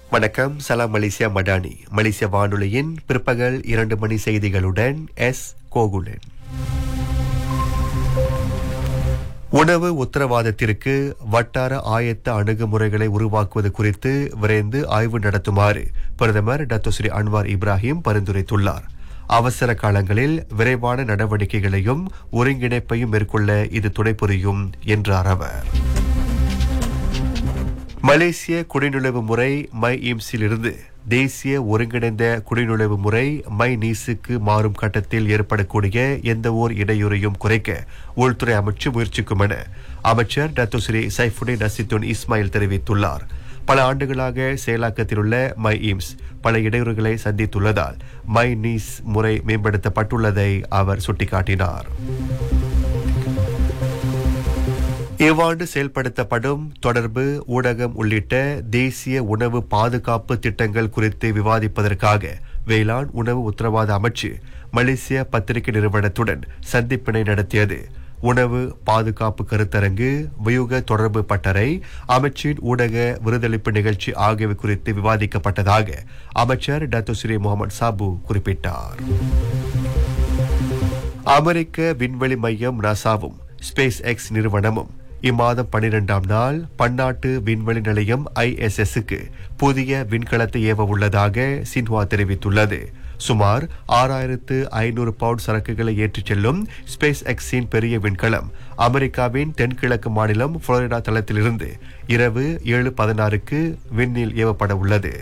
வணக்கம் சலாம் மலேசியா மடானி மலேசிய வானொலியின் பிற்பகல் இரண்டு மணி செய்திகளுடன் எஸ் கோகுலன் உணவு உத்தரவாதத்திற்கு வட்டார ஆயத்த அணுகுமுறைகளை உருவாக்குவது குறித்து விரைந்து ஆய்வு நடத்துமாறு பிரதமர் டத்து ஸ்ரீ அன்வார் இப்ராஹிம் பரிந்துரைத்துள்ளார் அவசர காலங்களில் விரைவான நடவடிக்கைகளையும் ஒருங்கிணைப்பையும் மேற்கொள்ள இது துணை புரியும் என்றார் அவர் மலேசிய குடிநுழைவு முறை மை இம்ஸிலிருந்து தேசிய ஒருங்கிணைந்த குடிநுழைவு முறை மை நீசுக்கு மாறும் கட்டத்தில் ஏற்படக்கூடிய எந்த ஓர் இடையூறையும் குறைக்க உள்துறை அமைச்சு முயற்சிக்கும் என அமைச்சர் Datuk Seri Saifuddin Nasution Ismail தெரிவித்துள்ளார் பல ஆண்டுகளாக செயலாக்கத்தில் உள்ள மை இம்ஸ் பல இடையூறுகளை சந்தித்துள்ளதால் மை நீஸ் முறை மேம்படுத்தப்பட்டுள்ளதை அவர் சுட்டிக்காட்டினார் இவ்வாண்டு செயல்படுத்தப்படும் தொடர்பு ஊடகம் உள்ளிட்ட தேசிய உணவு பாதுகாப்பு திட்டங்கள் குறித்து விவாதிப்பதற்காக வேளாண் உணவு உத்தரவாத அமைச்சு மலேசிய பத்திரிகை நிறுவனத்துடன் சந்திப்பினை நடத்தியது உணவு பாதுகாப்பு கருத்தரங்கு வியூக தொடர்பு பட்டறை அமைச்சின் ஊடக விருதளிப்பு நிகழ்ச்சி ஆகியவை குறித்து விவாதிக்கப்பட்டதாக அமைச்சர் டத்து ஸ்ரீ முகமது சாபு குறிப்பிட்டார் அமெரிக்க விண்வெளி மையம் நாசாவும் ஸ்பேஸ் எக்ஸ் நிறுவனமும் இம்மாதம் பனிரெண்டாம் நாள் பன்னாட்டு விண்வெளி நிலையம் ஐஎஸ்எஸ்க்கு புதிய விண்கலத்தை ஏவ உள்ளதாக சின்ஹுவா தெரிவித்துள்ளது சுமார் ஆறாயிரத்து ஐநூறு பவுண்ட் சரக்குகளை ஏற்றிச் செல்லும் ஸ்பேஸ் எக்ஸின் பெரிய விண்கலம் அமெரிக்காவின் தென்கிழக்கு மாநிலம் புளோரிடா தளத்திலிருந்து இரவு ஏழு பதினாறுக்கு விண்ணில் ஏவப்பட உள்ளது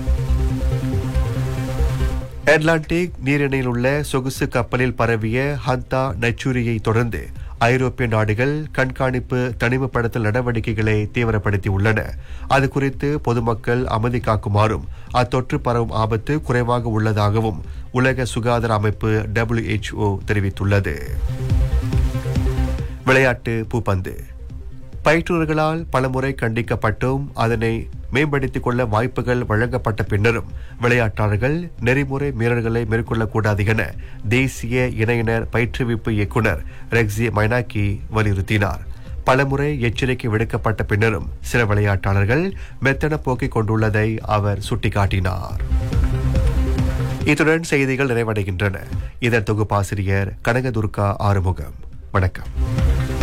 அட்லாண்டிக் நீரிணையில் உள்ள சொகுசு கப்பலில் பரவிய ஹந்தா நச்சூரியை தொடர்ந்து ஐரோப்பிய நாடுகள் கண்காணிப்பு தனிமைப்படுத்தல் நடவடிக்கைகளை தீவிரப்படுத்தியுள்ளன அது குறித்து பொதுமக்கள் அமைதி காக்குமாறும் அத்தொற்று பரவும் ஆபத்து குறைவாக உள்ளதாகவும் உலக சுகாதார அமைப்பு டபிள்யூஹெச்ஓ தெரிவித்துள்ளது விளையாட்டு பூப்பந்து பயிற்றுநர்களால் பலமுறை கண்டிக்கப்பட்டும் அதனை மேம்படுத்திக் கொள்ள வாய்ப்புகள் வழங்கப்பட்ட பின்னரும் விளையாட்டாளர்கள் நெறிமுறை மீறல்களை மேற்கொள்ளக்கூடாது என தேசிய இணையினர் பயிற்றுவிப்பு இயக்குநர் ரெக்ஸி மைனாக்கி வலியுறுத்தினார் பலமுறை எச்சரிக்கை விடுக்கப்பட்ட பின்னரும் சில விளையாட்டாளர்கள் மெத்தன போக்கிக் கொண்டுள்ளதை அவர் சுட்டிக்காட்டினார் இத்துடன் செய்திகள் நிறைவடைகின்றன இதன் தொகுப்பாசிரியர் கனகதுர்கா ஆறுமுகம் வணக்கம்